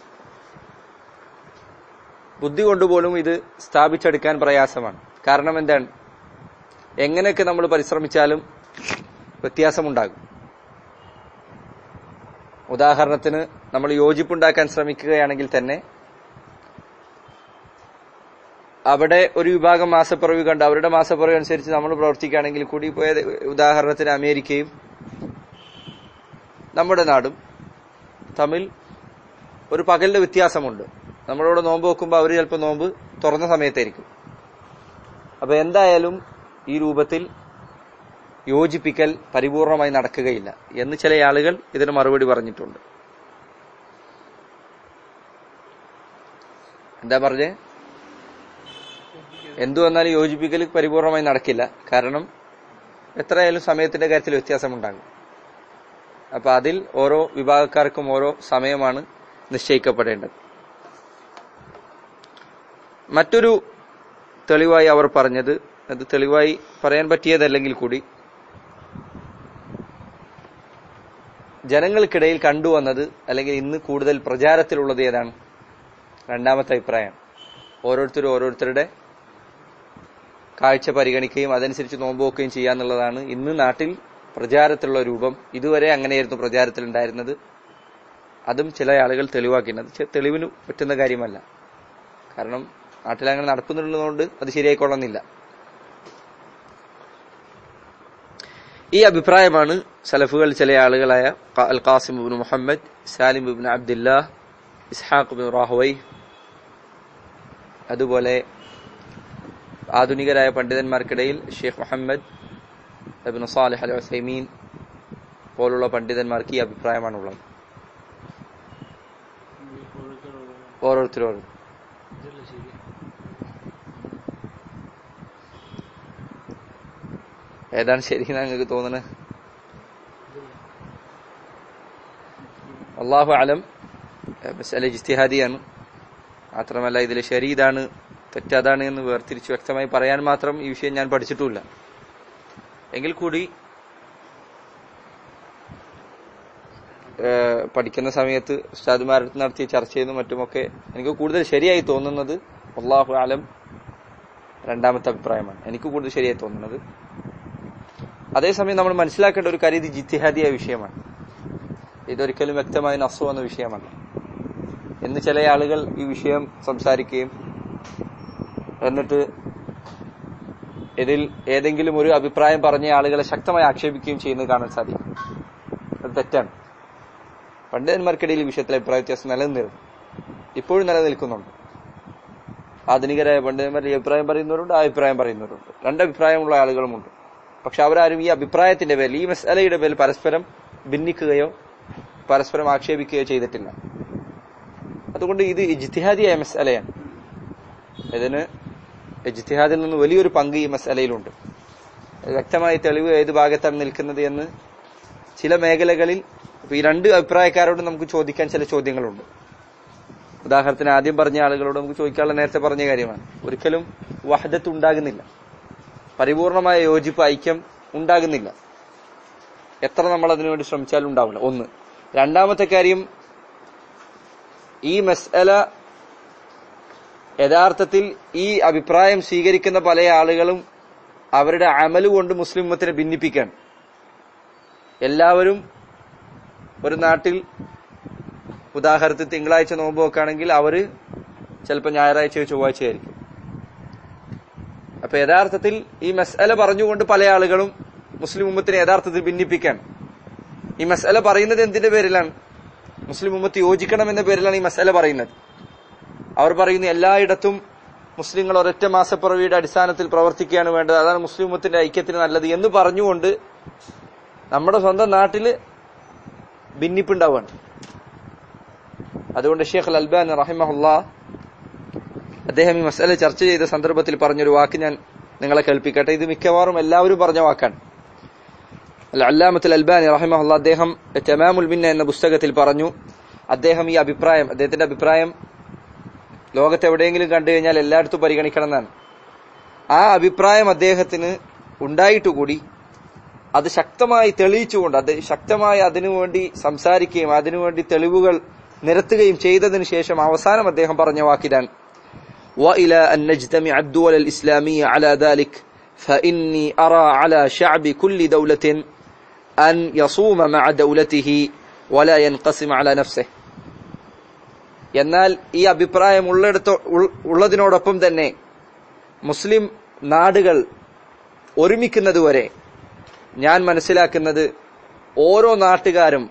ബുദ്ധി കൊണ്ടുപോലും ഇത് സ്ഥാപിച്ചെടുക്കാൻ പ്രയാസമാണ് കാരണം എന്താണ് എങ്ങനെയൊക്കെ നമ്മൾ പരിശ്രമിച്ചാലും വ്യത്യാസമുണ്ടാകും ഉദാഹരണത്തിന് നമ്മൾ യോജിപ്പുണ്ടാക്കാൻ ശ്രമിക്കുകയാണെങ്കിൽ തന്നെ അവിടെ ഒരു വിഭാഗം മാസപ്പിറവി കണ്ട് അവരുടെ മാസപ്പിറവി അനുസരിച്ച് നമ്മൾ പ്രവർത്തിക്കുകയാണെങ്കിൽ കൂടി പോയ ഉദാഹരണത്തിന് അമേരിക്കയും നമ്മുടെ നാടും തമ്മിൽ ഒരു പകലിന്റെ വ്യത്യാസമുണ്ട് നമ്മളിവിടെ നോമ്പ് വെക്കുമ്പോൾ അവർ ചിലപ്പോൾ നോമ്പ് തുറന്ന സമയത്തായിരിക്കും അപ്പൊ എന്തായാലും ഈ രൂപത്തിൽ യോജിപ്പിക്കൽ പരിപൂർണമായി നടക്കുകയില്ല എന്ന് ചില ആളുകൾ ഇതിന് മറുപടി പറഞ്ഞിട്ടുണ്ട് എന്താ പറഞ്ഞേ എന്തു വന്നാലും യോജിപ്പിക്കൽ പരിപൂർണമായി നടക്കില്ല കാരണം എത്രയായാലും സമയത്തിന്റെ കാര്യത്തിൽ വ്യത്യാസമുണ്ടാകും അപ്പൊ അതിൽ ഓരോ വിഭാഗക്കാർക്കും ഓരോ സമയമാണ് നിശ്ചയിക്കപ്പെടേണ്ടത് മറ്റൊരു തെളിവായി അവർ പറഞ്ഞത് അത് തെളിവായി പറയാൻ പറ്റിയതല്ലെങ്കിൽ കൂടി ജനങ്ങൾക്കിടയിൽ കണ്ടുവന്നത് അല്ലെങ്കിൽ ഇന്ന് കൂടുതൽ പ്രചാരത്തിലുള്ളത് ഏതാണ് രണ്ടാമത്തെ അഭിപ്രായം ഓരോരുത്തരും ഓരോരുത്തരുടെ കാഴ്ച പരിഗണിക്കുകയും അതനുസരിച്ച് നോമ്പുവെക്കുകയും ചെയ്യാന്നുള്ളതാണ് ഇന്ന് നാട്ടിൽ പ്രചാരത്തിലുള്ള രൂപം ഇതുവരെ അങ്ങനെയായിരുന്നു പ്രചാരത്തിലുണ്ടായിരുന്നത് അതും ചില ആളുകൾ തെളിവാക്കിയത് ചെ- തെളിവിന് പറ്റുന്ന കാര്യമല്ല കാരണം നാട്ടിൽ അങ്ങനെ നടക്കുന്നുള്ളതുകൊണ്ട് അത് ശരിയായിക്കൊള്ളുന്നില്ല ഈ അഭിപ്രായമാണ് സലഫുകൾ ചില ആളുകളായ ഖ- al Qasim ibn Muhammad Salim ibn Abdullah Ishaq ibn Rahuyah അതുപോലെ ആധുനികരായ പണ്ഡിതന്മാർക്കിടയിൽ Sheikh Muhammad ibn Salih al Uthaymeen പോലുള്ള പണ്ഡിതന്മാർക്ക് ഈ അഭിപ്രായമാണുള്ളത് ഓരോരുത്തരോടും ഏതാണ് ശരിയെന്നാ നിങ്ങൾക്ക് തോന്നുന്നത് അള്ളാഹു അലം മസല ജിസ്തിഹാദിയാണ് മാത്രമല്ല ഇതിൽ ശരി ഇതാണ് തെറ്റതാണ് എന്ന് വേർതിരിച്ച് വ്യക്തമായി പറയാൻ മാത്രം ഈ വിഷയം ഞാൻ പഠിച്ചിട്ടുമില്ല എങ്കിൽ കൂടി ഏഹ്, പഠിക്കുന്ന സമയത്ത് ഉസ്താദുമാരടുത്ത് നടത്തിയ ചർച്ചയെന്നും മറ്റുമൊക്കെ എനിക്ക് കൂടുതൽ ശരിയായി തോന്നുന്നത് അള്ളാഹു ആലം രണ്ടാമത്തെ അഭിപ്രായമാണ് എനിക്ക് കൂടുതൽ ശരിയായി തോന്നുന്നത് അതേസമയം നമ്മൾ മനസ്സിലാക്കേണ്ട ഒരു കാര്യം ഇത് ജിത്തിഹാദിയായ വിഷയമാണ് ഇതൊരിക്കലും വ്യക്തമായി നസ്സു എന്ന വിഷയമല്ല എന്ന് ചില ആളുകൾ ഈ വിഷയം സംസാരിക്കുകയും എന്നിട്ട് ഇതിൽ ഏതെങ്കിലും ഒരു അഭിപ്രായം പറഞ്ഞ ആളുകളെ ശക്തമായി ആക്ഷേപിക്കുകയും ചെയ്യുന്നത് കാണാൻ സാധിക്കും അത് തെറ്റാണ് പണ്ഡിതന്മാർക്കിടയിൽ ഈ വിഷയത്തിൽ അഭിപ്രായ വ്യത്യാസം നിലനിന്നിരുന്നു ഇപ്പോഴും നിലനിൽക്കുന്നുണ്ട് ആധുനികരായ പണ്ഡിതന്മാർ ഈ അഭിപ്രായം പറയുന്നവരുണ്ട് ആ അഭിപ്രായം പറയുന്നവരുണ്ട് രണ്ട് അഭിപ്രായമുള്ള ആളുകളുമുണ്ട് പക്ഷെ അവരാരും ഈ അഭിപ്രായത്തിന്റെ പേരിൽ ഈ മസലയുടെ പേരിൽ പരസ്പരം ഭിന്നിക്കുകയോ പരസ്പരം ആക്ഷേപിക്കുകയോ ചെയ്തിട്ടില്ല അതുകൊണ്ട് ഇത് ഇജ്തിഹാദിയായ മസലയാണ് ഇതിന് ഇജ്തിഹാദിൽ നിന്ന് വലിയൊരു പങ്ക് ഈ മസലയിലുണ്ട് വ്യക്തമായി തെളിവ് ഏത് ഭാഗത്താണ് നിൽക്കുന്നത് എന്ന് ചില മേഖലകളിൽ ഇപ്പൊ ഈ രണ്ട് അഭിപ്രായക്കാരോട് നമുക്ക് ചോദിക്കാൻ ചില ചോദ്യങ്ങളുണ്ട് ഉദാഹരണത്തിന് ആദ്യം പറഞ്ഞ ആളുകളോട് നമുക്ക് ചോദിക്കാനുള്ള നേരത്തെ പറഞ്ഞ കാര്യമാണ് ഒരിക്കലും വഹദത്ത് ഉണ്ടാകുന്നില്ല പരിപൂർണമായ യോജിപ്പ് ഐക്യം ഉണ്ടാകുന്നില്ല എത്ര നമ്മൾ അതിനുവേണ്ടി ശ്രമിച്ചാലും ഉണ്ടാവില്ല ഒന്ന് രണ്ടാമത്തെ കാര്യം ഈ മസ്അല യഥാർത്ഥത്തിൽ ഈ അഭിപ്രായം സ്വീകരിക്കുന്ന പല ആളുകളും അവരുടെ അമല് കൊണ്ട് മുസ്ലിം ഉമ്മത്തിനെ ഭിന്നിപ്പിക്കാൻ എല്ലാവരും ഒരു നാട്ടിൽ ഉദാഹരണത്തിന് തിങ്കളാഴ്ച നോമ്പ് വെക്കുകയാണെങ്കിൽ അവര് ചിലപ്പോൾ ഞായറാഴ്ചയോ ചൊവ്വാഴ്ച ആയിരിക്കും അപ്പൊ യഥാർത്ഥത്തിൽ ഈ മസ്അല പറഞ്ഞുകൊണ്ട് പല ആളുകളും മുസ്ലിം ഉമ്മത്തിനെ യഥാർത്ഥത്തിൽ ഭിന്നിപ്പിക്കാൻ ഈ മസ്അല പറയുന്നത് എന്തിന്റെ പേരിലാണ് മുസ്ലിം ഉമ്മത്ത് യോജിക്കണം എന്ന പേരിലാണ് ഈ മസ്അല പറയുന്നത് അവർ പറയുന്നു എല്ലായിടത്തും മുസ്ലിങ്ങൾ ഒരൊറ്റ മാസപ്പിറവിയുടെ അടിസ്ഥാനത്തിൽ പ്രവർത്തിക്കുകയാണ് വേണ്ടത് അതാണ് മുസ്ലിം ഉമ്മത്തിന്റെ ഐക്യത്തിന് നല്ലത് എന്ന് പറഞ്ഞുകൊണ്ട് നമ്മുടെ സ്വന്തം നാട്ടില് ഭിന്നിപ്പുണ്ടാവുകയാണ് അതുകൊണ്ട് ഷെയ്ഖ് അൽ അൽബാൻ റഹിമഹുല്ല അദ്ദേഹം ഈ മസല ചർച്ച ചെയ്ത സന്ദർഭത്തിൽ പറഞ്ഞൊരു വാക്ക് ഞാൻ നിങ്ങളെ കേൾപ്പിക്കട്ടെ ഇത് മിക്കവാറും എല്ലാവരും പറഞ്ഞ വാക്കാണ് അൽ അല്ലാമത്തുൽ അൽബാനി റഹിമഹുല്ല അദ്ദേഹം തമാമുൽ മിന്ന എന്ന പുസ്തകത്തിൽ പറഞ്ഞു അദ്ദേഹം ഈ അഭിപ്രായം അദ്ദേഹത്തിന്റെ അഭിപ്രായം ലോകത്ത് എവിടെയെങ്കിലും കണ്ടു കഴിഞ്ഞാൽ എല്ലായിടത്തും പരിഗണിക്കണം എന്നാണ് ആ അഭിപ്രായം അദ്ദേഹത്തിന് ഉണ്ടായിട്ടുകൂടി അത് ശക്തമായി തെളിയിച്ചുകൊണ്ട് അത് ശക്തമായി അതിനുവേണ്ടി സംസാരിക്കുകയും അതിനുവേണ്ടി തെളിവുകൾ നിരത്തുകയും ചെയ്തതിനു ശേഷം അവസാനം അദ്ദേഹം പറഞ്ഞ വാക്കിതാണ് وإلى أن نجتمع الدول الإسلامية على ذلك فإني أرى على شعب كل دولة أن يصوم مع دولته ولا ينقسم على نفسه എന്നാൽ ഈ അഭിപ്രായം ഉള്ളിടത്തോ ഉള്ളതിനോടൊപ്പം തന്നെ മുസ്ലിം നാടുകൾ ഒരുമിക്കുന്നതുവരെ ഞാൻ മനസ്സിലാക്കുന്നത് ഓരോ നാട്ടുകാരും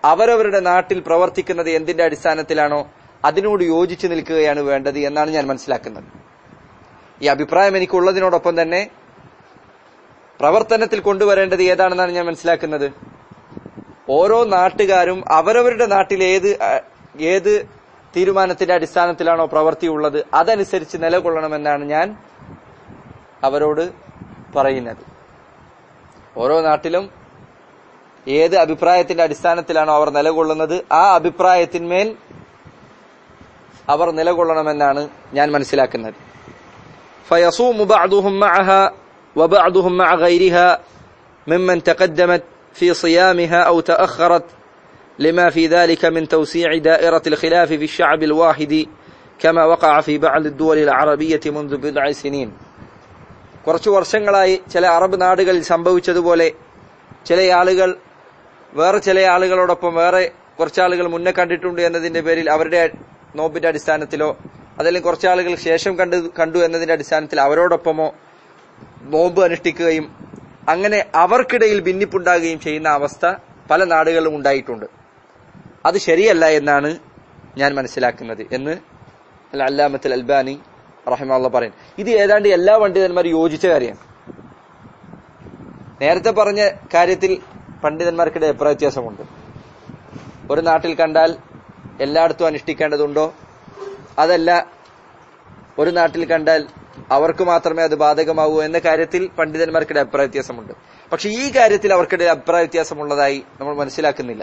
അവരവരുടെ നാട്ടിൽ പ്രവർത്തിക്കുന്നത് എന്തിന്റെ അടിസ്ഥാനത്തിലാണോ അതിനോട് യോജിച്ചു നിൽക്കുകയാണ് വേണ്ടത് എന്നാണ് ഞാൻ മനസ്സിലാക്കുന്നത് ഈ അഭിപ്രായം എനിക്കുള്ളതിനോടൊപ്പം തന്നെ പ്രവർത്തനത്തിൽ കൊണ്ടുവരേണ്ടത് ഏതാണെന്നാണ് ഞാൻ മനസ്സിലാക്കുന്നത് ഓരോ നാട്ടുകാരും അവരവരുടെ നാട്ടിൽ ഏത് അഹ്, ഏത് തീരുമാനത്തിന്റെ അടിസ്ഥാനത്തിലാണോ പ്രവൃത്തി ഉള്ളത് അതനുസരിച്ച് നിലകൊള്ളണമെന്നാണ് ഞാൻ അവരോട് പറയുന്നത് ഓരോ നാട്ടിലും ഏത് അഭിപ്രായത്തിന്റെ അടിസ്ഥാനത്തിലാണോ അവർ നിലകൊള്ളുന്നത് ആ അഭിപ്രായത്തിന്മേൽ അവർ നിലകൊള്ളണമെന്നാണ് ഞാൻ മനസ്സിലാക്കുന്നത് فيصوم بعضهم معها وبعضهم مع غيرها ممن تقدمت في صيامها أو تأخرت لما في ذلك من توسيع دائرة الخلاف في الشعب الواحد كما وقع في بعض الدول العربية منذ بضع سنين കുറച്ചു വർഷങ്ങളായി ചില അറബ് നാടുകളിൽ സംഭവിച്ചതുപോലെ ചില ആളുകൾ വേറെ ചില ആളുകളോടൊപ്പം വേറെ കുറച്ച് ആളുകൾ മുന്നേ കണ്ടിട്ടുണ്ട് എന്നതിന്റെ പേരിൽ അവരുടെ നോമ്പിന്റെ അടിസ്ഥാനത്തിലോ അതല്ലെങ്കിൽ കുറച്ച് ആളുകൾ ശേഷം കണ്ടു കണ്ടു എന്നതിന്റെ അടിസ്ഥാനത്തിൽ അവരോടൊപ്പമോ നോമ്പ് അനുഷ്ഠിക്കുകയും അങ്ങനെ അവർക്കിടയിൽ ഭിന്നിപ്പുണ്ടാകുകയും ചെയ്യുന്ന അവസ്ഥ പല നാടുകളിലും ഉണ്ടായിട്ടുണ്ട് അത് ശരിയല്ല എന്നാണ് ഞാൻ മനസ്സിലാക്കുന്നത് എന്ന് അൽ അല്ലാമത്തുൽ അൽബാനി റഹിമുള്ള പറയും ഇത് ഏതാണ്ട് എല്ലാ പണ്ഡിതന്മാരും യോജിച്ച കാര്യമാണ് നേരത്തെ പറഞ്ഞ കാര്യത്തിൽ പണ്ഡിതന്മാർക്കിടെ അഭിപ്രായ വ്യത്യാസമുണ്ട് ഒരു നാട്ടിൽ കണ്ടാൽ എല്ലായിടത്തും അനുഷ്ഠിക്കേണ്ടതുണ്ടോ അതല്ല ഒരു നാട്ടിൽ കണ്ടാൽ അവർക്ക് മാത്രമേ അത് ബാധകമാവൂ എന്ന കാര്യത്തിൽ പണ്ഡിതന്മാർക്കിടെ അഭിപ്രായ വ്യത്യാസമുണ്ട് പക്ഷെ ഈ കാര്യത്തിൽ അവർക്കിടെ അഭിപ്രായ വ്യത്യാസമുള്ളതായി നമ്മൾ മനസ്സിലാക്കുന്നില്ല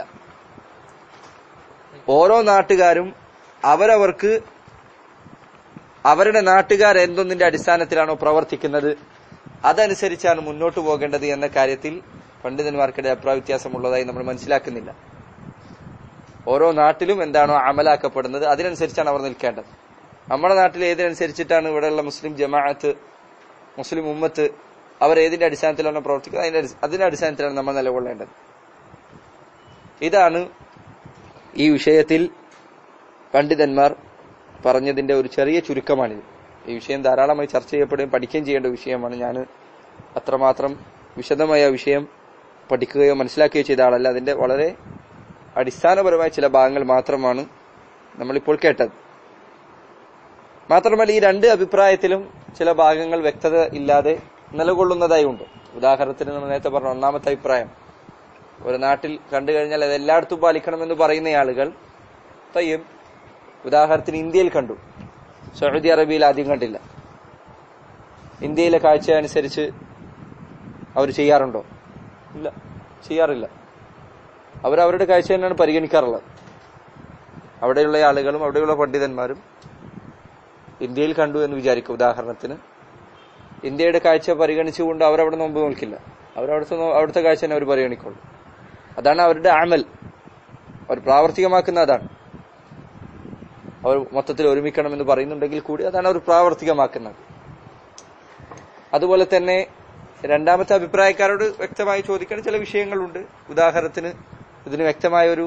ഓരോ നാട്ടുകാരും അവരവർക്ക് അവരുടെ നാട്ടുകാർ എന്തൊന്നിന്റെ അടിസ്ഥാനത്തിലാണോ പ്രവർത്തിക്കുന്നത് അതനുസരിച്ചാണ് മുന്നോട്ട് പോകേണ്ടത് എന്ന കാര്യത്തിൽ പണ്ഡിതന്മാർക്കിടെ അഭിപ്രായ വ്യത്യാസമുള്ളതായി നമ്മൾ മനസ്സിലാക്കുന്നില്ല ഓരോ നാട്ടിലും എന്താണോ അമലാക്കപ്പെടുന്നത് അതിനനുസരിച്ചാണ് അവർ നിൽക്കേണ്ടത് നമ്മുടെ നാട്ടിൽ ഏതിനനുസരിച്ചിട്ടാണ് ഇവിടെയുള്ള മുസ്ലിം ജമാഅത്ത് മുസ്ലിം ഉമ്മത്ത് അവർ ഏതിന്റെ അടിസ്ഥാനത്തിലാണോ പ്രവർത്തിക്കുന്നത് അതിന്റെ അടി- അതിന്റെ അടിസ്ഥാനത്തിലാണ് നമ്മൾ നിലകൊള്ളേണ്ടത് ഇതാണ് ഈ വിഷയത്തിൽ പണ്ഡിതന്മാർ പറഞ്ഞതിന്റെ ഒരു ചെറിയ ചുരുക്കമാണിത് ഈ വിഷയം ധാരാളമായി ചർച്ച ചെയ്യപ്പെടുകയും പഠിക്കുകയും ചെയ്യേണ്ട വിഷയമാണ് ഞാൻ അത്രമാത്രം വിശദമായ ആ വിഷയം പഠിക്കുകയോ മനസ്സിലാക്കുകയോ ചെയ്ത ആളല്ല അതിന്റെ വളരെ അടിസ്ഥാനപരമായ ചില ഭാഗങ്ങൾ മാത്രമാണ് നമ്മളിപ്പോൾ കേട്ടത് മാത്രമല്ല ഈ രണ്ട് അഭിപ്രായത്തിലും ചില ഭാഗങ്ങൾ വ്യക്തത ഇല്ലാതെ നിലകൊള്ളുന്നതായി ഉണ്ട് ഉദാഹരണത്തിന് നമ്മൾ നേരത്തെ പറഞ്ഞ ഒന്നാമത്തെ അഭിപ്രായം ഒരു നാട്ടിൽ കണ്ടു കഴിഞ്ഞാൽ അത് എല്ലായിടത്തും പാലിക്കണമെന്ന് പറയുന്ന ആളുകൾ തയ്യം ഉദാഹരണത്തിന് ഇന്ത്യയിൽ കണ്ടു സൗദി അറേബ്യയിൽ ആദ്യം കണ്ടില്ല ഇന്ത്യയിലെ കാഴ്ച അനുസരിച്ച് അവർ ചെയ്യാറുണ്ടോ ഇല്ല ചെയ്യാറില്ല അവരവരുടെ കാഴ്ച തന്നെയാണ് പരിഗണിക്കാറുള്ളത് അവിടെയുള്ള ആളുകളും അവിടെയുള്ള പണ്ഡിതന്മാരും ഇന്ത്യയിൽ കണ്ടു എന്ന് വിചാരിക്കും ഉദാഹരണത്തിന് ഇന്ത്യയുടെ കാഴ്ച പരിഗണിച്ചുകൊണ്ട് അവരവിടെ നോമ്പ് നോൽക്കില്ല അവരവിടുത്തെ നോ- അവിടുത്തെ കാഴ്ച തന്നെ അവർ പരിഗണിക്കുള്ളൂ അതാണ് അവരുടെ അമൽ അവർ പ്രാവർത്തികമാക്കുന്ന അതാണ് അവർ മൊത്തത്തിൽ ഒരുമിക്കണമെന്ന് പറയുന്നുണ്ടെങ്കിൽ കൂടി അതാണ് അവർ പ്രാവർത്തികമാക്കുന്നത് അതുപോലെ തന്നെ രണ്ടാമത്തെ അഭിപ്രായക്കാരോട് വ്യക്തമായി ചോദിക്കേണ്ട ചില വിഷയങ്ങളുണ്ട് ഉദാഹരണത്തിന് ഇതിന് വ്യക്തമായ ഒരു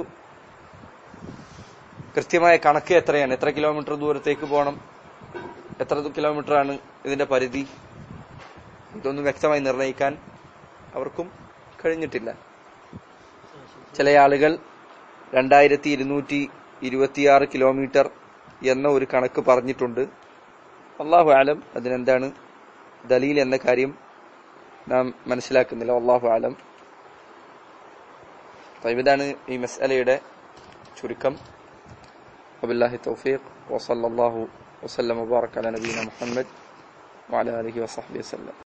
കൃത്യമായ കണക്ക് എത്രയാണ് എത്ര കിലോമീറ്റർ ദൂരത്തേക്ക് പോകണം എത്ര കിലോമീറ്റർ ആണ് ഇതിന്റെ പരിധി ഇതൊന്നും വ്യക്തമായി നിർണ്ണയിക്കാൻ അവർക്കും കഴിഞ്ഞിട്ടില്ല ചില ആളുകൾ രണ്ടായിരത്തി ഇരുന്നൂറ്റി ഇരുപത്തിയാറ് കിലോമീറ്റർ എന്ന ഒരു കണക്ക് പറഞ്ഞിട്ടുണ്ട് അള്ളാഹു ആലം അതിനെന്താണ് ദലീൽ എന്ന കാര്യം നാം മനസ്സിലാക്കുന്നില്ല അള്ളാഹു ആലം طيب ഇതാണ് ഈ മസ്അലയുടെ ചുരുക്കം وبالله التوفيق وصلى الله وسلم وبارك على نبينا محمد وعلى آله وصحبه وسلم